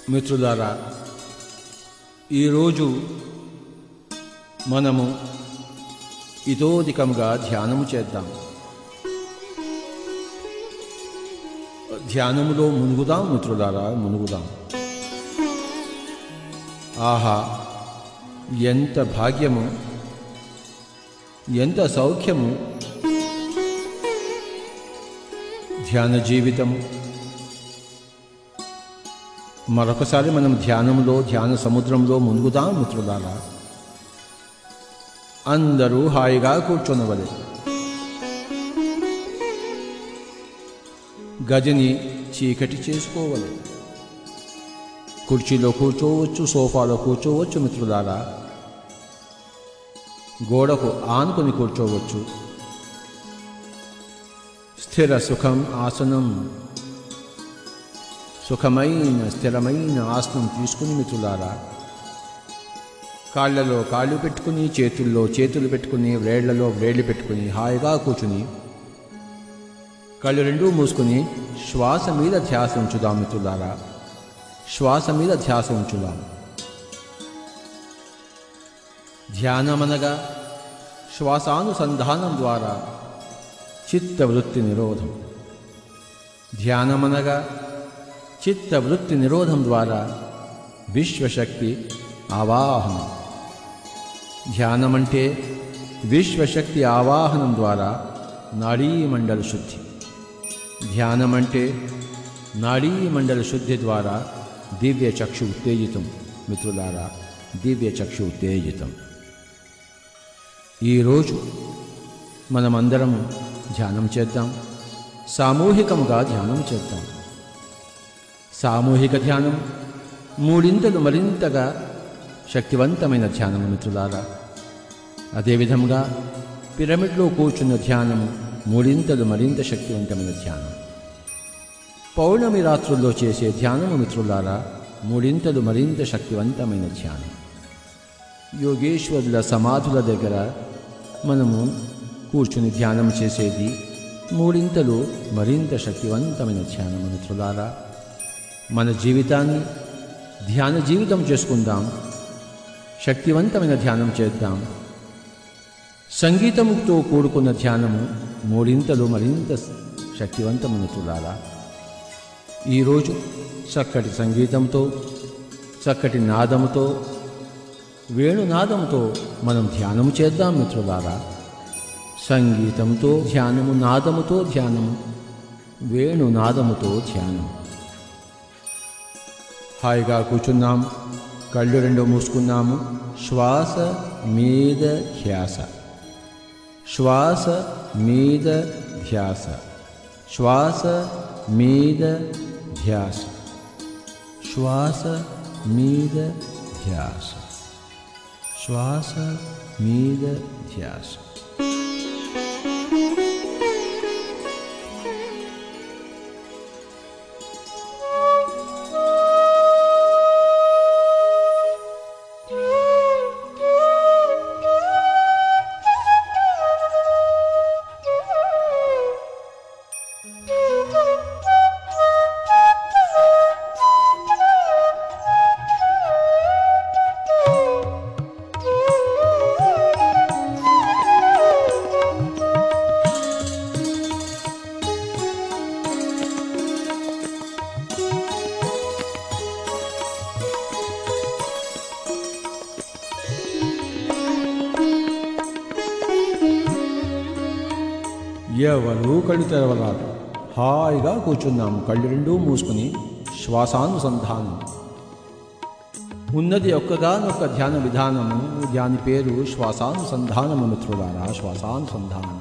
మిత్రులారా ఈరోజు మనము ఇతోధికంగా ధ్యానము చేద్దాం ధ్యానములో మునుగుదాం మిత్రులారా మునుగుదాం ఆహా ఎంత భాగ్యము ఎంత సౌఖ్యము ధ్యాన జీవితము మరొకసారి మనం ధ్యానంలో ధ్యాన సముద్రంలో మునుగుదాం మిత్రులారా అందరూ హాయిగా కూర్చొనవలే గదిని చీకటి చేసుకోవలే కుర్చీలో కూర్చోవచ్చు సోఫాలో కూర్చోవచ్చు మిత్రులారా గోడకు ఆనుకొని కూర్చోవచ్చు స్థిర సుఖం ఆసనం సుఖమైన స్థిరమైన ఆసనం తీసుకుని మిత్రులారా కాళ్ళలో కాళ్ళు పెట్టుకుని చేతుల్లో చేతులు పెట్టుకుని వ్రేళ్లలో వ్రేళ్ళు పెట్టుకుని హాయిగా కూర్చుని కళ్ళు రెండూ మూసుకుని శ్వాస మీద ధ్యాస ఉంచుదాం మిత్రులారా శ్వాస మీద ధ్యాస ఉంచుదాం ధ్యానమనగా శ్వాసానుసంధానం ద్వారా చిత్తవృత్తి నిరోధం ధ్యానమనగా చిత్తవృత్తి నిరోధం ద్వారా విశ్వశక్తి ఆవాహనం ధ్యానమంటే విశ్వశక్తి ఆవాహనం ద్వారా నాడీమండల శుద్ధి ధ్యానమంటే నాడీమండల శుద్ధి ద్వారా దివ్య చక్షు ఉత్తేజితం మిత్రులారా దివ్య చక్షు ఉత్తేజితం ఈరోజు మనమందరం ధ్యానం చేద్దాం సామూహికంగా ధ్యానం చేద్దాం సామూహిక ధ్యానం మూడింతలు మరింతగా శక్తివంతమైన ధ్యానం మిత్రులారా అదేవిధంగా పిరమిడ్లో కూర్చున్న ధ్యానం మూడింతలు మరింత శక్తివంతమైన ధ్యానం పౌర్ణమి రాత్రుల్లో చేసే ధ్యానము మిత్రులారా మూడింతలు మరింత శక్తివంతమైన ధ్యానం యోగేశ్వరుల సమాధుల దగ్గర మనము కూర్చుని ధ్యానం చేసేది మూడింతలు మరింత శక్తివంతమైన ధ్యానం మిత్రులారా మన జీవితాన్ని ధ్యాన జీవితం చేసుకుందాం శక్తివంతమైన ధ్యానం చేద్దాం సంగీతముతో కూడుకున్న ధ్యానము మూడింతలు మరింత శక్తివంతమైన తులారా ఈరోజు చక్కటి సంగీతంతో చక్కటి నాదముతో వేణునాదంతో మనం ధ్యానము చేద్దాం మిత్రులారా సంగీతంతో ధ్యానము నాదముతో ధ్యానము వేణునాదముతో ధ్యానము హాయిగా కూర్చున్నాం కళ్ళు రెండు మూసుకున్నాము శ్వాస మీద ధ్యాస శ్వాస మీద ధ్యాస శ్వాస మీద ధ్యాస శ్వాస మీద ధ్యాస శ్వాస మీద ధ్యాస ఎవరు కళ్ళు తెరవరాదు హాయిగా కూర్చున్నాము కళ్ళు రెండూ మూసుకుని శ్వాసానుసంధానం ఉన్నది ఒక్కగానొక్క ధ్యాన విధానము దాని పేరు శ్వాసానుసంధానము మిత్రులారా శ్వాసానుసంధానం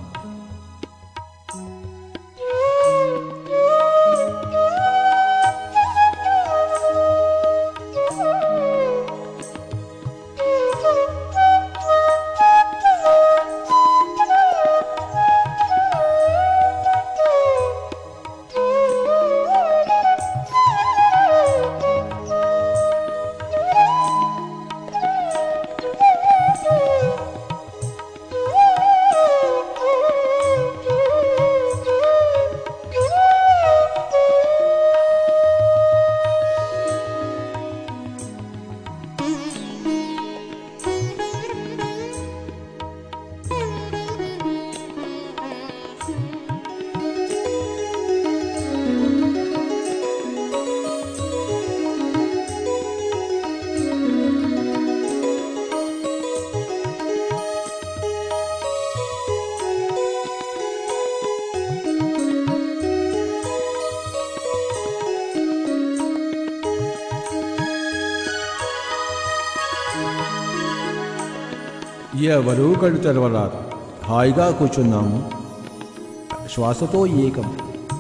ఎవరూ కళ్ళు తెరవరారు హాయిగా కూర్చున్నాము శ్వాసతో ఏకం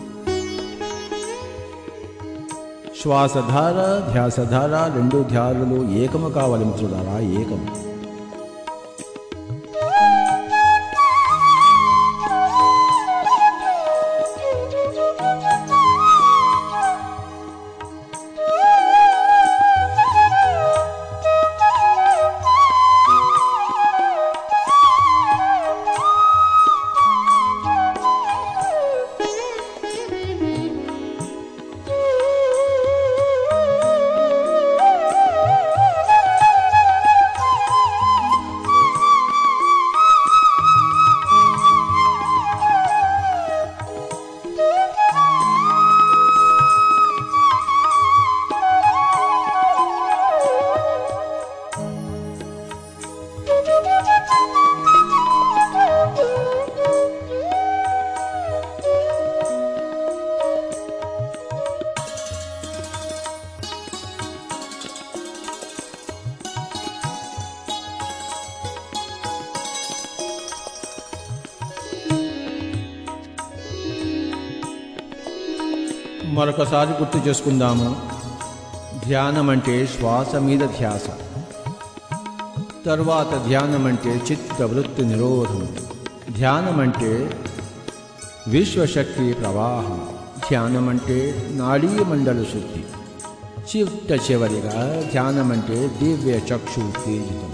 శ్వాసధార ధ్యాసధార రెండు ధ్యానులు ఏకము కావాలి మిత్రులారా ఏకం మరొకసారి గుర్తు చేసుకుందాము ధ్యానం అంటే శ్వాస మీద ధ్యాస తర్వాత ధ్యానం అంటే చిత్త వృత్తి నిరోధం ధ్యానం అంటే విశ్వశక్తి ప్రవాహం ధ్యానం అంటే నాడీ మండల శుద్ధి చిట్ట చివరిగా ధ్యానం అంటే దివ్య చక్షు ఉత్తేజితం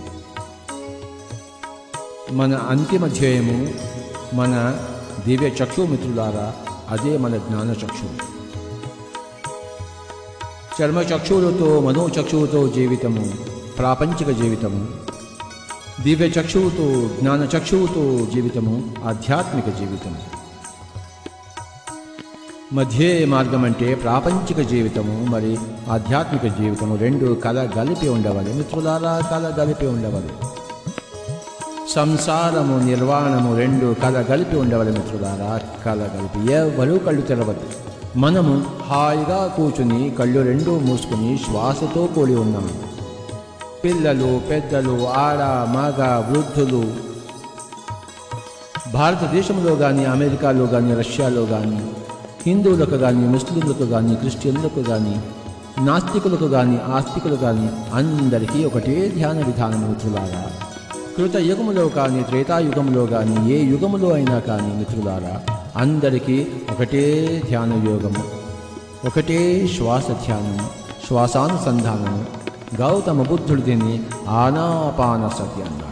మన అంతిమ ధ్యేయము మన దివ్య చక్షు మిత్రులారా అదే మన జ్ఞాన చక్షువు చర్మ చక్షువులతో మనోచక్షువుతో జీవితము ప్రాపంచిక జీవితము దివ్య చక్షువుతో జ్ఞాన చక్షువుతో జీవితము ఆధ్యాత్మిక జీవితము మధ్యే మార్గం అంటే ప్రాపంచిక జీవితము మరి ఆధ్యాత్మిక జీవితము రెండు కల గలిపి ఉండవాలి మిత్రులారా కల గలిపి ఉండవాలి సంసారము నిర్వాణము రెండు కల గలిపి ఉండవాలి మిత్రులారా కల గలిపి ఎవరు కళ్ళు తెరవద్దు మనము హాయిగా కూర్చుని కళ్ళు రెండూ మూసుకుని శ్వాసతో కూడి ఉన్నాము పిల్లలు పెద్దలు ఆడ మగ వృద్ధులు భారతదేశంలో కానీ అమెరికాలో కానీ రష్యాలో కానీ హిందువులకు కానీ ముస్లింలకు కానీ క్రిస్టియన్లకు కానీ నాస్తికులకు కానీ ఆస్తికులు కానీ అందరికీ ఒకటే ధ్యాన విధానం మిత్రులారా కృత యుగములో కానీ త్రేతాయుగంలో కానీ ఏ యుగములో అయినా కానీ మిత్రులారా అందరికీ ఒకటే ధ్యాన యోగము ఒకటే శ్వాస ధ్యానము శ్వాసానుసంధానము గౌతమ బుద్ధుడు దీన్ని ఆనాపాన సతి అన్నాడు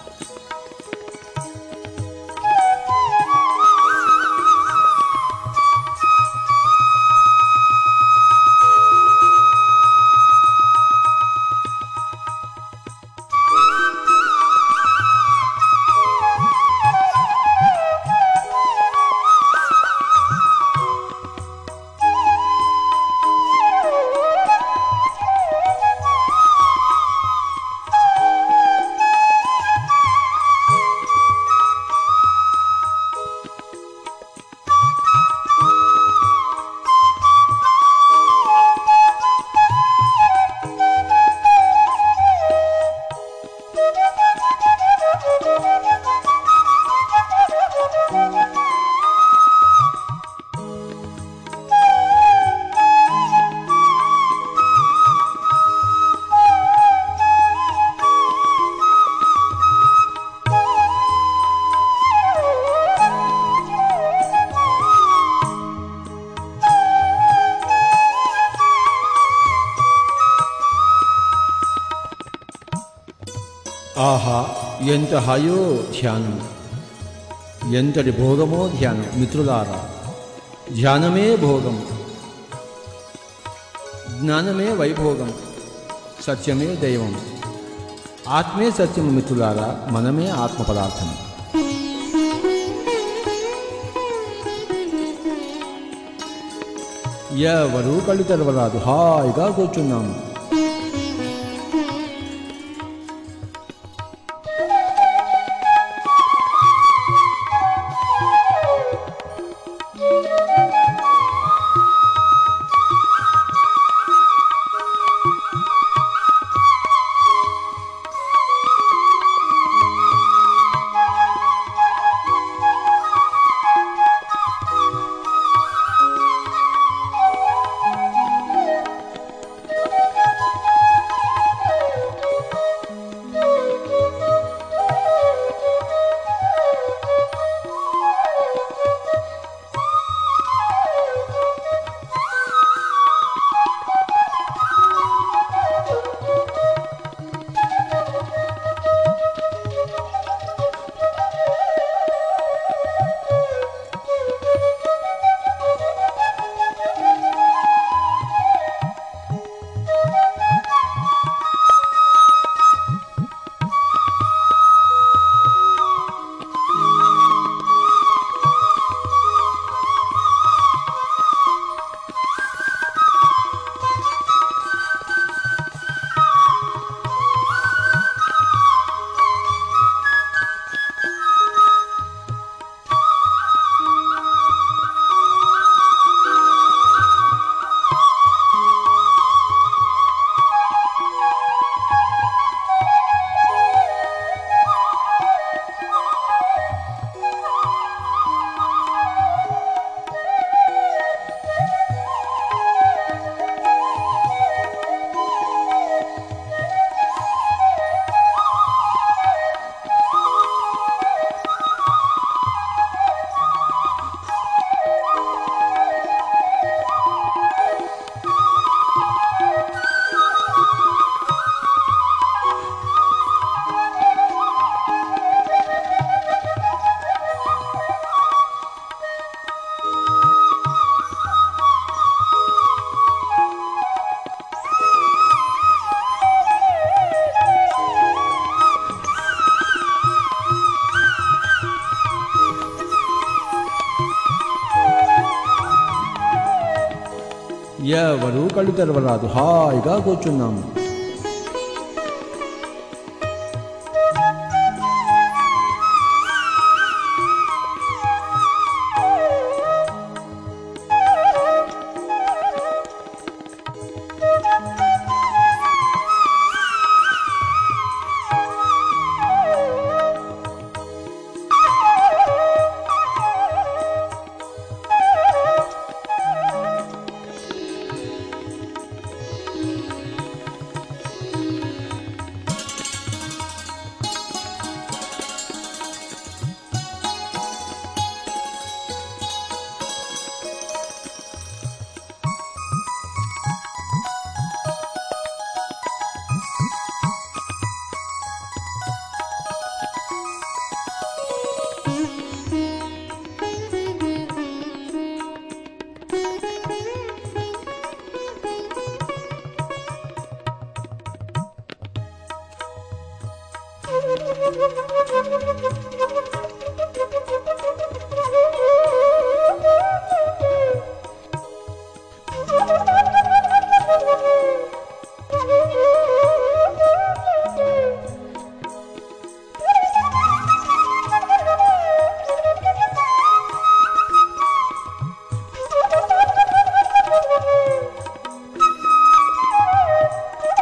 ఆహా ఎంత హాయో ధ్యానం ఎంతటి భోగమో ధ్యానం మిత్రులారా ధ్యానమే భోగం జ్ఞానమే వైభోగం సత్యమే దైవం ఆత్మే సత్యము మిత్రులారా మనమే ఆత్మ పదార్థం ఎవరూ కళ్ళు తెరవరాదు హాయిగా కూర్చున్నాము ఎవరూ కళ్ళు తెరవరాదు హాయిగా కూర్చున్నాము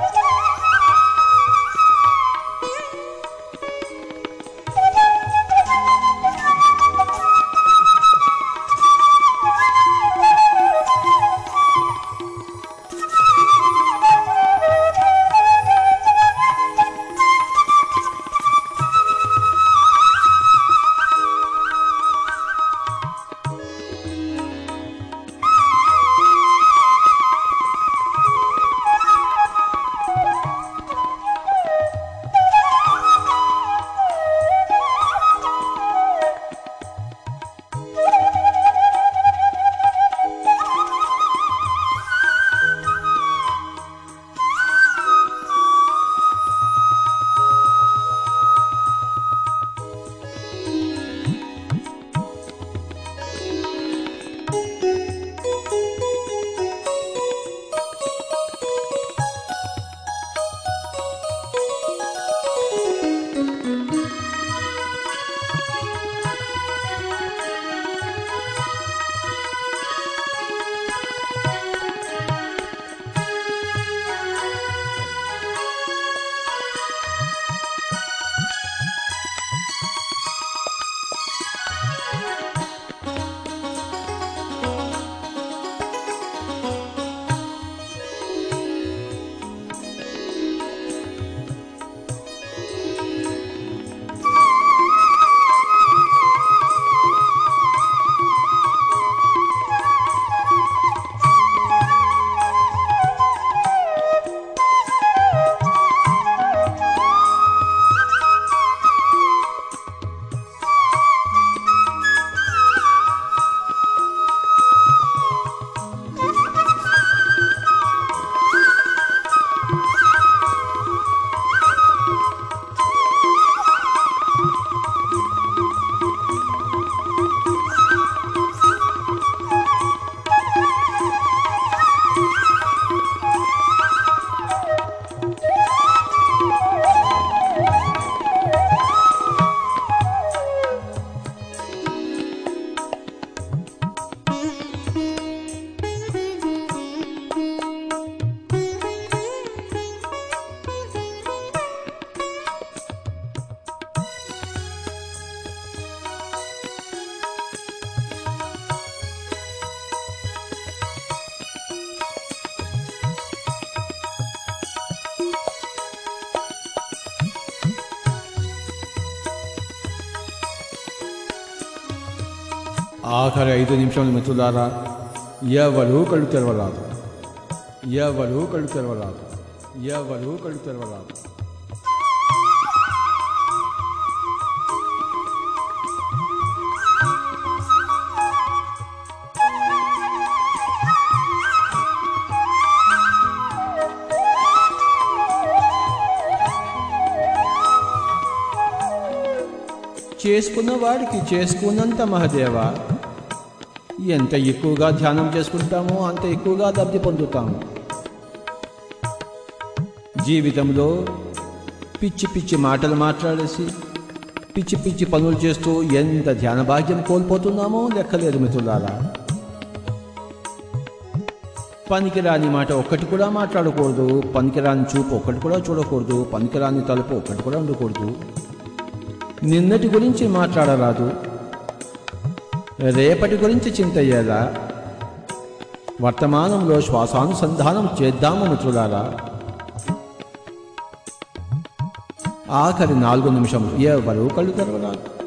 Thank you. ఆఖరి ఐదు నిమిషాలు మిత్రులారా ఎవరు కళ్ళు తెరవరాదు ఎవరు కళ్ళు తెరవరాదు ఎవరు కళ్ళు తెరవరాదు చేసుకున్న వాడికి చేసుకున్నంత మహదేవ ఎంత ఎక్కువగా ధ్యానం చేసుకుంటామో అంత ఎక్కువగా లబ్ధి పొందుతాము జీవితంలో పిచ్చి పిచ్చి మాటలు మాట్లాడేసి పిచ్చి పిచ్చి పనులు చేస్తూ ఎంత ధ్యాన భాగ్యం కోల్పోతున్నామో లెక్కలేదు మిత్రులారా పనికిరాని మాట ఒక్కటి కూడా మాట్లాడకూడదు పనికిరాని చూపు ఒక్కటి కూడా చూడకూడదు పనికిరాని తలుపు ఒక్కటి కూడా ఉండకూడదు నిన్నటి గురించి మాట్లాడరాదు రేపటి గురించి చింతయ్యేలా వర్తమానంలో శ్వాసానుసంధానం చేద్దాము మిత్రులారా ఆఖరి నాలుగు నిమిషం ఎవరు కళ్ళు తెరవరాదు